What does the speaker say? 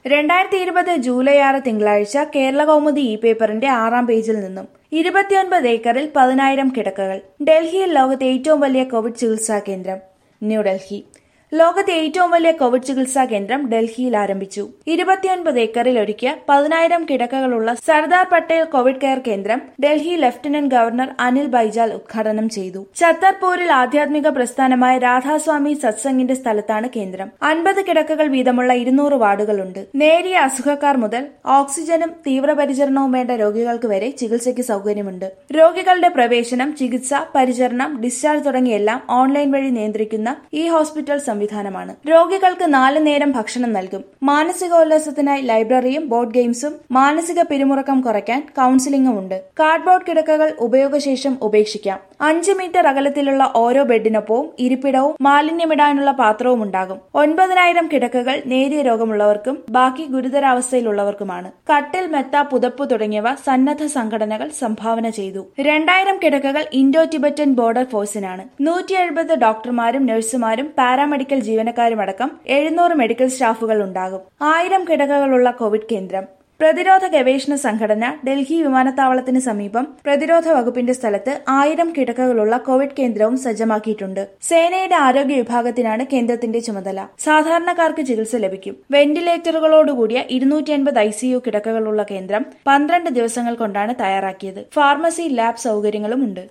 രണ്ടായിരത്തി ഇരുപത് ജൂലൈ ആറ് തിങ്കളാഴ്ച കേരള കൗമുദി ഇ പേപ്പറിന്റെ ആറാം പേജിൽ നിന്നും ഇരുപത്തിയൊൻപത് ഏക്കറിൽ പതിനായിരം കിടക്കകൾ ഡൽഹിയിൽ ലോകത്തെ ഏറ്റവും വലിയ കോവിഡ് ചികിത്സാ കേന്ദ്രം ന്യൂഡൽഹി ലോകത്തെ ഏറ്റവും വലിയ കോവിഡ് ചികിത്സാ കേന്ദ്രം ഡൽഹിയിൽ ആരംഭിച്ചു ഇരുപത്തിയൊൻപത് ഏക്കറിൽ ഒരുക്കിയ പതിനായിരം കിടക്കകളുള്ള സർദാർ പട്ടേൽ കോവിഡ് കെയർ കേന്ദ്രം ഡൽഹി ലഫ്റ്റനന്റ് ഗവർണർ അനിൽ ബൈജാൽ ഉദ്ഘാടനം ചെയ്തു ഛത്തർപൂരിൽ ആധ്യാത്മിക പ്രസ്ഥാനമായ രാധാസ്വാമി സത്സംഗിന്റെ സ്ഥലത്താണ് കേന്ദ്രം അൻപത് കിടക്കകൾ വീതമുള്ള ഇരുന്നൂറ് വാർഡുകളുണ്ട് നേരിയ അസുഖക്കാർ മുതൽ ഓക്സിജനും തീവ്രപരിചരണവും വേണ്ട രോഗികൾക്ക് വരെ ചികിത്സയ്ക്ക് സൗകര്യമുണ്ട് രോഗികളുടെ പ്രവേശനം ചികിത്സ പരിചരണം ഡിസ്ചാർജ് തുടങ്ങിയെല്ലാം ഓൺലൈൻ വഴി നിയന്ത്രിക്കുന്ന ഈ ഹോസ്പിറ്റൽ സംവിധാനമാണ് രോഗികൾക്ക് നാല് നേരം ഭക്ഷണം നൽകും മാനസികോല്ലാസത്തിനായി ലൈബ്രറിയും ബോർഡ് ഗെയിംസും മാനസിക പിരിമുറക്കം കുറയ്ക്കാൻ കൌൺസിലിംഗും ഉണ്ട് കാർഡ്ബോർഡ് കിടക്കകൾ ഉപയോഗശേഷം ഉപേക്ഷിക്കാം അഞ്ച് മീറ്റർ അകലത്തിലുള്ള ഓരോ ബെഡിനൊപ്പവും ഇരിപ്പിടവും മാലിന്യമിടാനുള്ള പാത്രവും ഉണ്ടാകും ഒൻപതിനായിരം കിടക്കകൾ നേരിയ രോഗമുള്ളവർക്കും ബാക്കി ഗുരുതരാവസ്ഥയിലുള്ളവർക്കുമാണ് കട്ടിൽ മെത്ത പുതപ്പ് തുടങ്ങിയവ സന്നദ്ധ സംഘടനകൾ സംഭാവന ചെയ്തു രണ്ടായിരം കിടക്കകൾ ഇൻഡോ ടിബറ്റൻ ബോർഡർ ഫോഴ്സിനാണ് നൂറ്റി എഴുപത് ഡോക്ടർമാരും നഴ്സുമാരും പാരാമെഡിക്കൽ ജീവനക്കാരുമടക്കം എഴുന്നൂറ് മെഡിക്കൽ സ്റ്റാഫുകൾ ഉണ്ടാകും ആയിരം കിടക്കകളുള്ള കോവിഡ് കേന്ദ്രം പ്രതിരോധ ഗവേഷണ സംഘടന ഡൽഹി വിമാനത്താവളത്തിന് സമീപം പ്രതിരോധ വകുപ്പിന്റെ സ്ഥലത്ത് ആയിരം കിടക്കകളുള്ള കോവിഡ് കേന്ദ്രവും സജ്ജമാക്കിയിട്ടുണ്ട് സേനയുടെ ആരോഗ്യ വിഭാഗത്തിനാണ് കേന്ദ്രത്തിന്റെ ചുമതല സാധാരണക്കാർക്ക് ചികിത്സ ലഭിക്കും വെന്റിലേറ്ററുകളോടുകൂടിയ ഇരുന്നൂറ്റി അൻപത് ഐ സിയു കിടക്കകളുള്ള കേന്ദ്രം പന്ത്രണ്ട് ദിവസങ്ങൾ കൊണ്ടാണ് തയ്യാറാക്കിയത് ഫാർമസി ലാബ് സൗകര്യങ്ങളും ഉണ്ട്